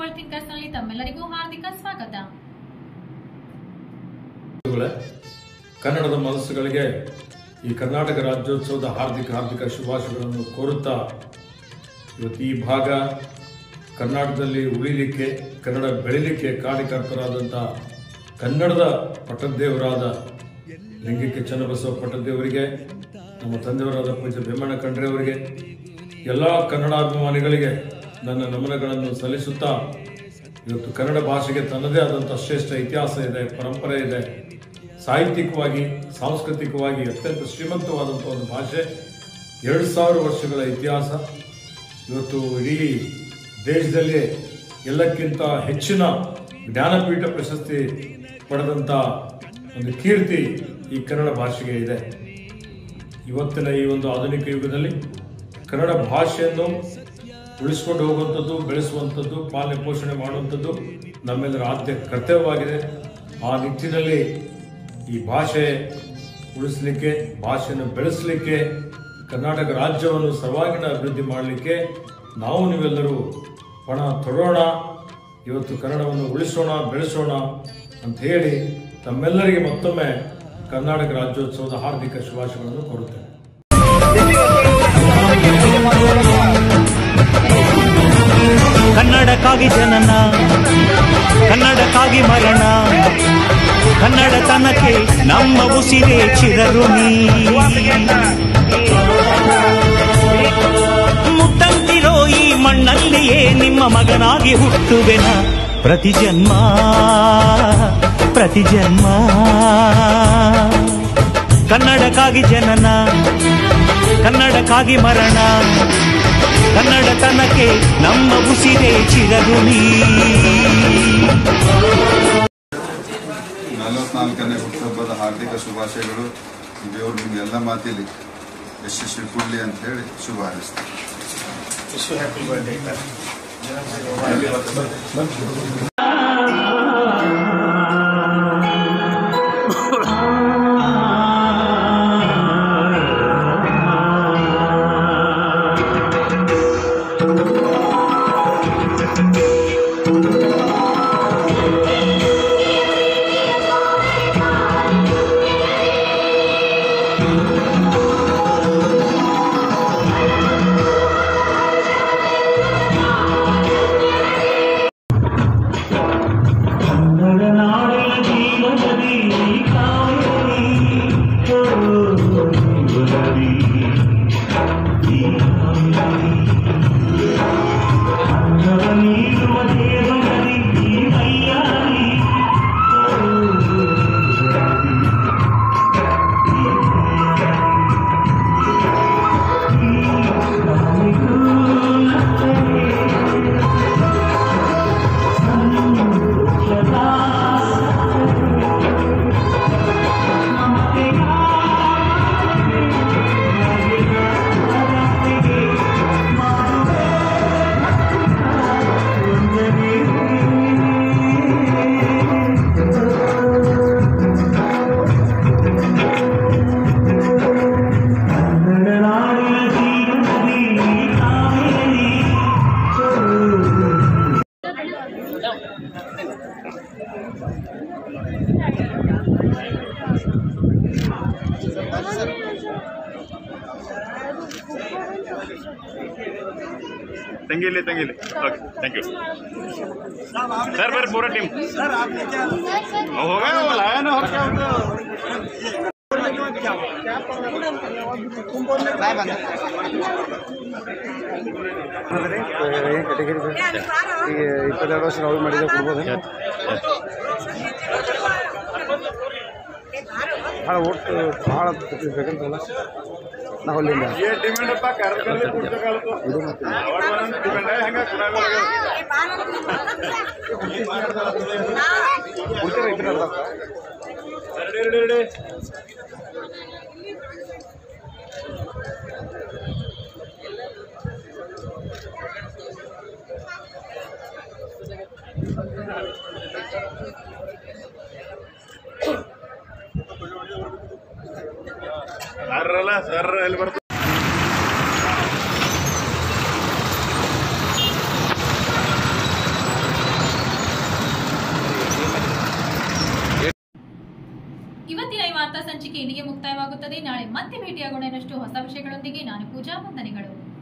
world thinkers ನಲ್ಲಿ ತಮ್ಮೆಲ್ಲರಿಗೂ ಹಾರ್ದಿಕ ಸ್ವಾಗತ ಬಂಧುಗಳೇ, ಕನ್ನಡದ ಮನಸ್ಸುಗಳಿಗೆ ಈ ಕರ್ನಾಟಕ ರಾಜ್ಯೋತ್ಸವದ ಹಾರ್ದಿಕ ಹಾರ್ದಿಕ ಶುಭಾಶಯಗಳನ್ನು ಕೋರುತ್ತಾ ಇವತ್ತು ಈ ಭಾಗ ಕರ್ನಾಟಕದಲ್ಲಿ ಉಳಿಲಿಕ್ಕೆ ಕನ್ನಡ ಬೆಳಿಲಿಕ್ಕೆ ಕಾರಣಕರ್ತರಾದಂಥ ಕನ್ನಡದ ಪಟ್ಟದೇವರಾದ ಲಿಂಗಿಕೆ ಚನ್ನಬಸವ ಪಟ್ಟದೇವರಿಗೆ ನಮ್ಮ ತಂದೆಯವರಾದ ಪೂಜ್ಯ ಭೀಮಣ್ಣ ಖಂಡ್ರೆ ಅವರಿಗೆ ಎಲ್ಲ ಕನ್ನಡಾಭಿಮಾನಿಗಳಿಗೆ ನನ್ನ ನಮನಗಳನ್ನು ಸಲ್ಲಿಸುತ್ತಾ ಇವತ್ತು ಕನ್ನಡ ಭಾಷೆಗೆ ತನ್ನದೇ ಆದಂಥ ಶ್ರೇಷ್ಠ ಇತಿಹಾಸ ಇದೆ ಪರಂಪರೆ ಇದೆ ಸಾಹಿತ್ಯಿಕವಾಗಿ ಸಾಂಸ್ಕೃತಿಕವಾಗಿ ಅತ್ಯಂತ ಶ್ರೀಮಂತವಾದಂಥ ಒಂದು ಭಾಷೆ ಎರಡು ಸಾವಿರ ವರ್ಷಗಳ ಇತಿಹಾಸ ಇವತ್ತು ಇಡೀ ದೇಶದಲ್ಲಿ ಎಲ್ಲಕ್ಕಿಂತ ಹೆಚ್ಚಿನ ಜ್ಞಾನಪೀಠ ಪ್ರಶಸ್ತಿ ಪಡೆದಂಥ ಒಂದು ಕೀರ್ತಿ ಈ ಕನ್ನಡ ಭಾಷೆಗೆ ಇದೆ ಇವತ್ತಿನ ಈ ಒಂದು ಆಧುನಿಕ ಯುಗದಲ್ಲಿ ಕನ್ನಡ ಭಾಷೆಯನ್ನು ಉಳಿಸ್ಕೊಂಡು ಹೋಗುವಂಥದ್ದು ಬೆಳೆಸುವಂಥದ್ದು ಪಾಲನೆ ಪೋಷಣೆ ಮಾಡುವಂಥದ್ದು ನಮ್ಮೆಲ್ಲರ ಆದ್ಯ ಕರ್ತವ್ಯವಾಗಿದೆ ಆ ನಿಟ್ಟಿನಲ್ಲಿ ಈ ಭಾಷೆ ಉಳಿಸಲಿಕ್ಕೆ ಭಾಷೆಯನ್ನು ಬೆಳೆಸಲಿಕ್ಕೆ ಕರ್ನಾಟಕ ರಾಜ್ಯವನ್ನು ಸರ್ವಾಂಗೀಣ ಅಭಿವೃದ್ಧಿ ಮಾಡಲಿಕ್ಕೆ ನಾವು ನೀವೆಲ್ಲರೂ ಪಣ ತೊಡೋಣ ಇವತ್ತು ಕನ್ನಡವನ್ನು ಉಳಿಸೋಣ ಬೆಳೆಸೋಣ ಅಂತ ಹೇಳಿ ತಮ್ಮೆಲ್ಲರಿಗೆ ಮತ್ತೊಮ್ಮೆ ಕರ್ನಾಟಕ ರಾಜ್ಯೋತ್ಸವದ ಹಾರ್ದಿಕ ಶುಭಾಶಯಗಳನ್ನು ಕೋರುತ್ತೇನೆ ಕನ್ನಡಕ್ಕಾಗಿ ಜನನ ಕನ್ನಡಕ್ಕಾಗಿ ಮರಣ ಕನ್ನಡತನಕ್ಕೆ ನಮ್ಮ ಉಸಿರೇ ಚಿರಋಣಿ ಮುಟ್ಟಂತಿರೋ ಈ ಮಣ್ಣಲ್ಲಿಯೇ ನಿಮ್ಮ ಮಗನಾಗಿ ಹುಟ್ಟುವೆನ ಪ್ರತಿ ಜನ್ಮ ಪ್ರತಿ ಜನ್ಮ ಕನ್ನಡಕ್ಕಾಗಿ ಜನನ ಕನ್ನಡಕ್ಕಾಗಿ ಮರಣ ಕನ್ನಡತನಕ್ಕೆ ನಮ್ಮ ಉಸಿರೇ ಚಿರಋಣಿ ನಲವತ್ನಾಲ್ಕನೇ ಹುಟ್ಟುಹಬ್ಬದ ಹಾರ್ದಿಕ ಶುಭಾಶಯಗಳು ದೇವರು ನಿಮಗೆಲ್ಲ ಮಾತಿಲಿ ಯಶಸ್ವಿ ಕೊಡಲಿ ಅಂತ ಹೇಳಿ ಶುಭ ಹಾರೈಸ್ತೀನಿ ಕನ್ನಡ ನಾಡಿನ ಜೀವನದಿ ಕಾವೇರಿ ಓ ಜೀವನದಿ ಈ ಕಾವೇರಿ ಅನ್ನವ ನೀಡುವ ದೇವನದಿ ಈ ಮೈಯಾರಿ ಓ ಜೀವನದಿ ಈ ಕಾವೇರಿಗೂ ನಕ್ಕರೆ ಕನ್ನಡ ನಾಡಿನ ಜೀವನದಿ ಕಾವೇರಿ ತಂಗಿಲಿ ತಂಗಿಲಿ ಓಕೆ ಥ್ಯಾಂಕ್ ಯು ಸರ್ ಬರ್ರಿ ಪೂರ ಟೀಮ್ ಹೋಗಲ್ಲ ಏನು ಈಗ ಇಪ್ಪತ್ತೆರಡು ವರ್ಷ ನಾವು ಮಾಡಿದ್ರೆ ಕೊಡ್ಬೋದು ಭಾಳ ಒಟ್ಟು ಭಾಳ ಬೇಕಂತಲ್ಲ ನಾವು ಅಲ್ಲಿಂದ ಡಿಮ್ಯಾಂಡಪ್ಪ ಕರೆದು ಕರೆದು ಕುಡ್ಬೇಕಾಗುತ್ತೆ ಇದು ಮತ್ತೆ ಡಿಮ್ಯಾಂಡ ಹೆಂಗ ಕುಡಾಗ ಕೊಡ್ತೀರಾ ಇಬ್ಬರು ಅರ್ಧ ಎರಡು ಎರಡು ಸರ್ರಲ್ಲ ಸರ್ ಎಲ್ಲಿ ಬರ್ತಾರೆ ಇವತ್ತಿನ ಈ ವಾರ್ತಾ ಸಂಚಿಕೆ ಇಲ್ಲಿಗೆ ಮುಕ್ತಾಯವಾಗುತ್ತದೆ ನಾಳೆ ಮತ್ತೆ ಭೇಟಿಯಾಗೋಣ ಇನ್ನಷ್ಟು ಹೊಸ ವಿಷಯಗಳೊಂದಿಗೆ ನಾನು ಪೂಜಾ ವಂದನೆಗಳು